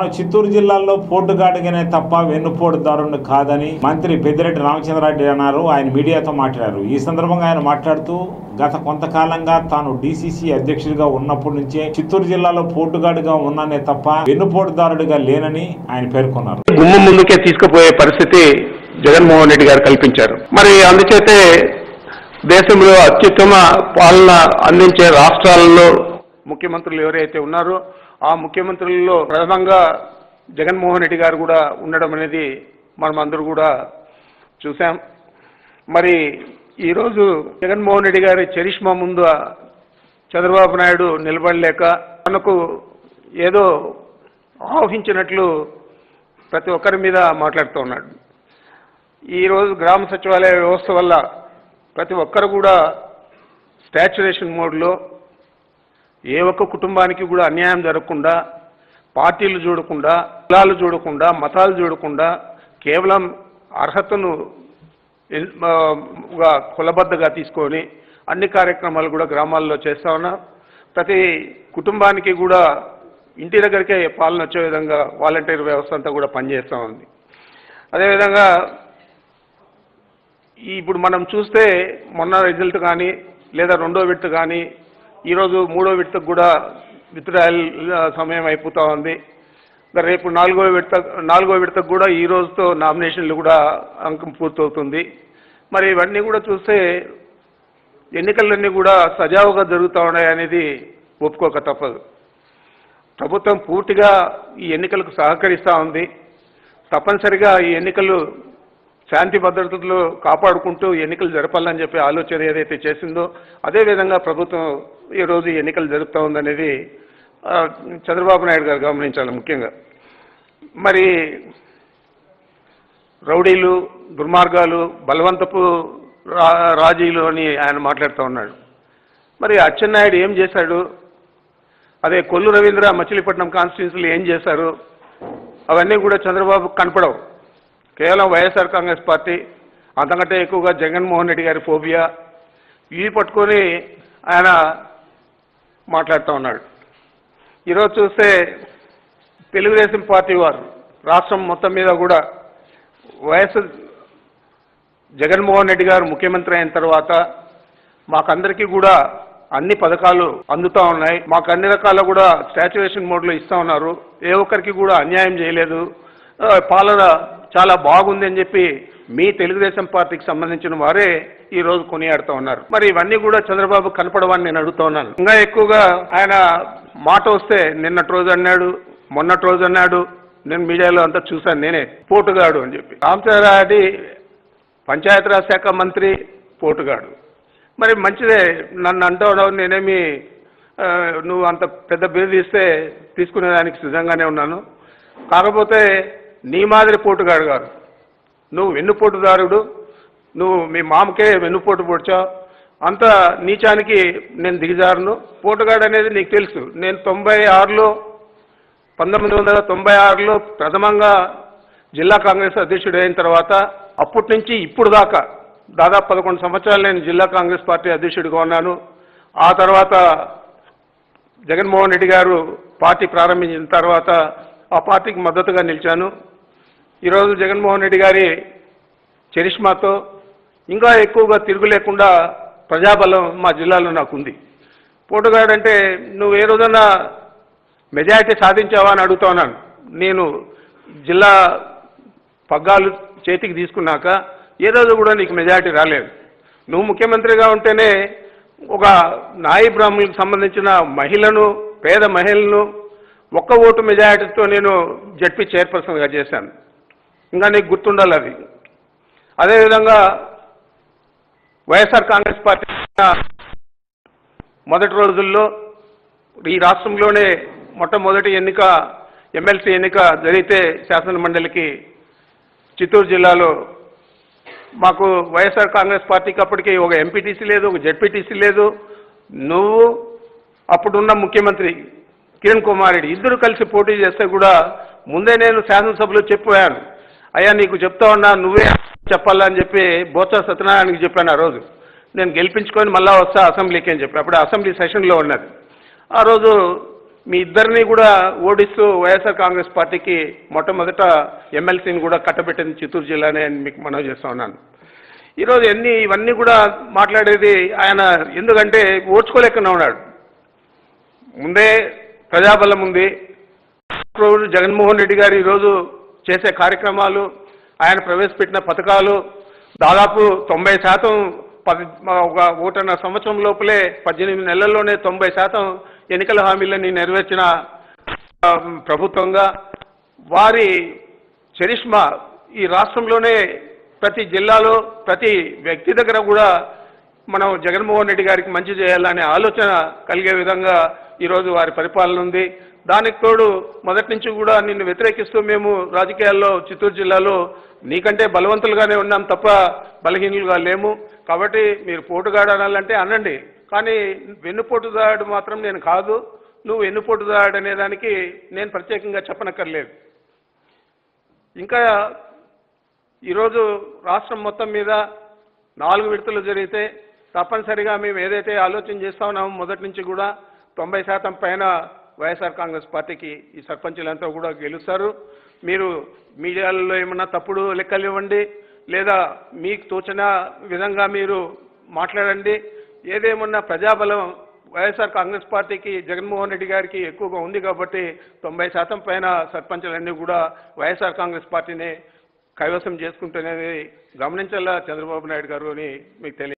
తాను చిత్తూరు జిల్లాలో పోటుగాడిగానే తప్ప వెన్నుపోటుదారుని కాదని మంత్రి పెద్దిరెడ్డి రామచంద్రారెడ్డి అన్నారు ఆయన మీడియాతో మాట్లాడారు ఈ సందర్భంగా ఆయన మాట్లాడుతూ గత కొంతకాలంగా తాను డీసీసీ అధ్యక్షుడిగా ఉన్నప్పటి నుంచే చిత్తూరు జిల్లాలో పోటుగాడిగా ఉన్నానే తప్ప వెన్నుపోటుదారుడిగా లేనని ఆయన పేర్కొన్నారు గుమ్మం ముందుకే తీసుకుపోయే పరిస్థితి జగన్మోహన్ రెడ్డి గారు కల్పించారు మరి అందుచేతే దేశంలో అత్యుత్తమ పాలన అందించే రాష్ట్రాలలో ముఖ్యమంత్రులు ఎవరైతే ఉన్నారో ఆ ముఖ్యమంత్రులలో ప్రథమంగా జగన్మోహన్ రెడ్డి గారు కూడా ఉండడం అనేది మనం అందరూ కూడా చూసాం మరి ఈరోజు జగన్మోహన్ రెడ్డి గారి చరిష్మా ముందు చంద్రబాబు నాయుడు నిలబడలేక తనకు ఏదో ఆవహించినట్లు ప్రతి ఒక్కరి మీద మాట్లాడుతూ ఉన్నాడు ఈరోజు గ్రామ సచివాలయ వ్యవస్థ వల్ల ప్రతి ఒక్కరు కూడా స్టాచ్యురేషన్ మోడ్లో ఏ ఒక్క కుటుంబానికి కూడా అన్యాయం జరగకుండా పార్టీలు చూడకుండా కులాలు చూడకుండా మతాలు చూడకుండా కేవలం అర్హతను ఎన్- ఆ, గా కులబద్దగా తీసుకొని అన్ని కార్యక్రమాలు కూడా గ్రామాల్లో చేస్తా ఉన్నాం ప్రతి కుటుంబానికి కూడా ఇంటి దగ్గరికే పాలన వచ్చే విధంగా వాలంటీర్ వ్యవస్థ అంతా కూడా పనిచేస్తూ ఉంది అదేవిధంగా ఈ ఇప్పుడు మనం చూస్తే మొన్న రిజల్ట్ కానీ లేదా రెండో విడత కానీ ఈరోజు మూడో విడతకు కూడా విత్డ్రాయల్ సమయం అయిపోతూ ఉంది ఇంకా రేపు నాలుగో విడత నాలుగో విడతకు కూడా ఈ రోజుతో నామినేషన్లు కూడా అంకం పూర్తవుతుంది మరి ఇవన్నీ కూడా చూస్తే ఎన్నికలన్నీ కూడా సజావుగా జరుగుతూ ఉన్నాయి అనేది ఒప్పుకోక తప్పదు ప్రభుత్వం పూర్తిగా ఈ ఎన్నికలకు సహకరిస్తూ ఉంది తప్పనిసరిగా ఈ ఎన్నికలు శాంతి భద్రతలు కాపాడుకుంటూ ఎన్నికలు జరపాలని చెప్పి ఆలోచన ఏదైతే చేసిందో అదేవిధంగా ప్రభుత్వం ఈరోజు ఈ ఎన్నికలు జరుపుతూ ఉందనేది ఆ, చంద్రబాబు నాయుడు గారు గమనించాలి ముఖ్యంగా మరి రౌడీలు దుర్మార్గాలు బలవంతపు రా రాజీలు అని ఆయన మాట్లాడుతూ ఉన్నాడు మరి అచ్చెన్నాయుడు ఏం చేశాడు అదే కొల్లు రవీంద్ర మచిలీపట్నం కాన్స్టిట్యున్సీలు ఏం చేశారు అవన్నీ కూడా చంద్రబాబు కనపడవు కేవలం వైఎస్ఆర్ కాంగ్రెస్ పార్టీ అంతకంటే ఎక్కువగా జగన్మోహన్ రెడ్డి గారి ఫోబియా ఇవి పట్టుకొని ఆయన మాట్లాడుతూ ఉన్నాడు ఈరోజు చూస్తే తెలుగుదేశం పార్టీ వారు రాష్ట్రం మొత్తం మీద కూడా వైఎస్ జగన్మోహన్ రెడ్డి గారు ముఖ్యమంత్రి అయిన తర్వాత మాకందరికీ కూడా అన్ని పథకాలు అందుతూ ఉన్నాయి మాకు అన్ని రకాల కూడా స్టాచ్యురేషన్ మోడ్లో ఇస్తూ ఉన్నారు ఏ ఒక్కరికి కూడా అన్యాయం చేయలేదు ఆ, పాలన చాలా బాగుంది అని చెప్పి మీ తెలుగుదేశం పార్టీకి సంబంధించిన వారే ఈ రోజు కొనియాడుతూ ఉన్నారు మరి ఇవన్నీ కూడా చంద్రబాబు కనపడవని నేను అడుగుతా ఉన్నాను ఇంకా ఎక్కువగా ఆయన మాట వస్తే నిన్నటి రోజు అన్నాడు మొన్నటి రోజు అన్నాడు నేను మీడియాలో అంతా చూశాను నేనే పోటుగాడు అని చెప్పి రామచంద్రారెడ్డి పంచాయతీరాజ్ శాఖ మంత్రి పోటుగాడు మరి మంచిదే నన్ను అంటావు నేనేమి ఆ, నువ్వు అంత పెద్ద బిరుదు ఇస్తే తీసుకునేదానికి సిద్ధంగానే ఉన్నాను కాకపోతే నీ మాదిరి పోటుగాడు కాదు నువ్వు వెన్నుపోటుదారుడు నువ్వు మీ మామకే వెన్నుపోటు పొడిచావు అంత నీచానికి నేను దిగజారును పోటుగాడు అనేది నీకు తెలుసు నేను తొంభై ఆరులో పంతొమ్మిది వందల తొంభై ఆరులో ప్రథమంగా జిల్లా కాంగ్రెస్ అధ్యక్షుడు అయిన తర్వాత అప్పటి నుంచి ఇప్పుడు దాకా దాదాపు పదకొండు సంవత్సరాలు నేను జిల్లా కాంగ్రెస్ పార్టీ అధ్యక్షుడిగా ఉన్నాను ఆ తర్వాత జగన్మోహన్ రెడ్డి గారు పార్టీ ప్రారంభించిన తర్వాత ఆ పార్టీకి మద్దతుగా నిలిచాను ఈరోజు జగన్మోహన్ రెడ్డి గారి చరిష్మాతో ఇంకా ఎక్కువగా తిరుగు లేకుండా ప్రజాబలం మా జిల్లాలో నాకుంది పోటుగాడంటే నువ్వు ఏ రోజన్నా మెజారిటీ సాధించావా అని అడుగుతా ఉన్నాను నేను జిల్లా పగ్గాలు చేతికి తీసుకున్నాక ఏ రోజు కూడా నీకు మెజారిటీ రాలేదు నువ్వు ముఖ్యమంత్రిగా ఉంటేనే ఒక నాయి బ్రాహ్మణులకు సంబంధించిన మహిళను పేద మహిళను ఒక్క ఓటు మెజారిటీతో నేను జడ్పీ చైర్పర్సన్గా చేశాను ఇంకా నీకు గుర్తుండాలి అది అదేవిధంగా వైఎస్ఆర్ కాంగ్రెస్ పార్టీ మొదటి రోజుల్లో ఈ రాష్ట్రంలోనే మొట్టమొదటి ఎన్నిక ఎమ్మెల్సీ ఎన్నిక జరిగితే శాసన మండలికి చిత్తూరు జిల్లాలో మాకు వైఎస్ఆర్ కాంగ్రెస్ పార్టీకి అప్పటికి ఒక ఎంపీటీసీ లేదు ఒక జెడ్పీటీసీ లేదు నువ్వు అప్పుడున్న ముఖ్యమంత్రి కిరణ్ కుమార్ రెడ్డి ఇద్దరు కలిసి పోటీ చేస్తే కూడా ముందే నేను శాసనసభలో చెప్పాను అయ్యా నీకు చెప్తా ఉన్నా నువ్వే చెప్పాలని చెప్పి బోత్స సత్యనారాయణకి చెప్పాను ఆ రోజు నేను గెలిపించుకొని మళ్ళా వస్తా అసెంబ్లీకి అని చెప్పి అప్పుడు అసెంబ్లీ సెషన్లో ఉన్నది ఆ రోజు మీ ఇద్దరిని కూడా ఓడిస్తూ వైఎస్ఆర్ కాంగ్రెస్ పార్టీకి మొట్టమొదట ఎమ్మెల్సీని కూడా కట్టబెట్టింది చిత్తూరు జిల్లానే అని మీకు మనవి చేస్తా ఉన్నాను ఈరోజు ఎన్ని ఇవన్నీ కూడా మాట్లాడేది ఆయన ఎందుకంటే ఓర్చుకోలేకుండా ఉన్నాడు ముందే ప్రజాబలం ఉంది రోజు జగన్మోహన్ రెడ్డి గారు ఈరోజు చేసే కార్యక్రమాలు ఆయన ప్రవేశపెట్టిన పథకాలు దాదాపు తొంభై శాతం పది ఒక ఒకటిన్నర సంవత్సరం లోపలే పద్దెనిమిది నెలల్లోనే తొంభై శాతం ఎన్నికల హామీలని నెరవేర్చిన ఆ, ప్రభుత్వంగా వారి చరిష్మా ఈ రాష్ట్రంలోనే ప్రతి జిల్లాలో ప్రతి వ్యక్తి దగ్గర కూడా మనం జగన్మోహన్ రెడ్డి గారికి మంచి చేయాలనే ఆలోచన కలిగే విధంగా ఈరోజు వారి పరిపాలన ఉంది దానికి తోడు మొదటి నుంచి కూడా నిన్ను వ్యతిరేకిస్తూ మేము రాజకీయాల్లో చిత్తూరు జిల్లాలో నీకంటే బలవంతులుగానే ఉన్నాం తప్ప బలహీనులుగా లేము కాబట్టి మీరు పోటుగాడు అనాలంటే అనండి కానీ వెన్నుపోటుదాడు మాత్రం నేను కాదు నువ్వు వెన్నుపోటుదాడు అనే దానికి నేను ప్రత్యేకంగా చెప్పనక్కర్లేదు ఇంకా ఈరోజు రాష్ట్రం మొత్తం మీద నాలుగు విడతలు జరిగితే తప్పనిసరిగా మేము ఏదైతే ఆలోచన చేస్తా ఉన్నామో మొదటి నుంచి కూడా తొంభై శాతం పైన వైఎస్ఆర్ కాంగ్రెస్ పార్టీకి ఈ సర్పంచులంతా కూడా గెలుస్తారు మీరు మీడియాలలో ఏమన్నా తప్పుడు లెక్కలు ఇవ్వండి లేదా మీకు తోచిన విధంగా మీరు మాట్లాడండి ఏదేమన్నా ప్రజాబలం వైఎస్ఆర్ కాంగ్రెస్ పార్టీకి జగన్మోహన్ రెడ్డి గారికి ఎక్కువగా ఉంది కాబట్టి తొంభై శాతం పైన సర్పంచులన్నీ కూడా వైఎస్ఆర్ కాంగ్రెస్ పార్టీని కైవసం చేసుకుంటున్నది గమనించాలా చంద్రబాబు నాయుడు గారు అని మీకు తెలియ